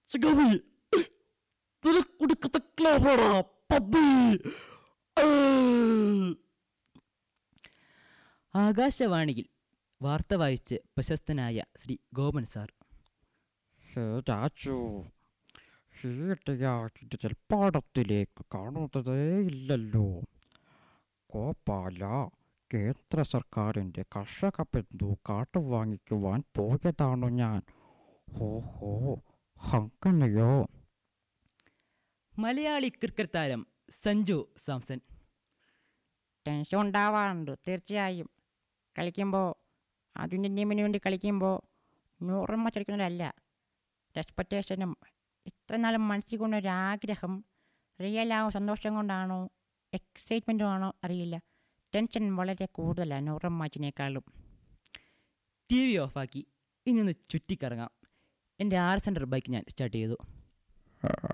ചങ്ങാതി നിനക്കൊടുക്കത്ത ക്ലാപ്പാടാ പന്നി ഏയ്. ആകാശവാണിയിൽ വാർത്ത വായിച്ച് പ്രശസ്തനായ ശ്രീ ഗോപൻ സാർ ഹേ രാജു ഹീട്ടയായിട്ട് ജൽപ്പാടത്തിലേക്ക് കാണുന്നതേ ഇല്ലല്ലോ ഗോപാല കേന്ദ്ര സർക്കാരിൻ്റെ കർഷക ബന്ധു കാട്ടു വാങ്ങിക്കുവാൻ പോയതാണു ഞാൻ ഓഹോ അങ്ങനെയോ മലയാളി ക്രിക്കറ്റ് താരം സഞ്ജു സാംസൺ ടെൻഷൻ ഉണ്ടാവാറുണ്ട് തീർച്ചയായും കളിക്കുമ്പോൾ അതിൻ്റെ ടീമിന് വേണ്ടി കളിക്കുമ്പോൾ നൂറും മച്ചടിക്കുന്നതല്ല റെസ്പെക്റ്റേഷനും ഇത്ര നാളും മനസ്സിൽ കൊണ്ടൊരാഗ്രഹം റിയൽ ആവും സന്തോഷം കൊണ്ടാണോ എക്സൈറ്റ്മെൻറ്റും ആണോ അറിയില്ല ടെൻഷൻ വളരെ കൂടുതലാണ് നൂറും മാച്ചിനേക്കാളും ടി വി ഓഫാക്കി ഇനി ഒന്ന് ചുറ്റിക്കറങ്ങാം എൻ്റെ ആർ സെൻറ്റർ ബൈക്ക് ഞാൻ സ്റ്റാർട്ട് ചെയ്തു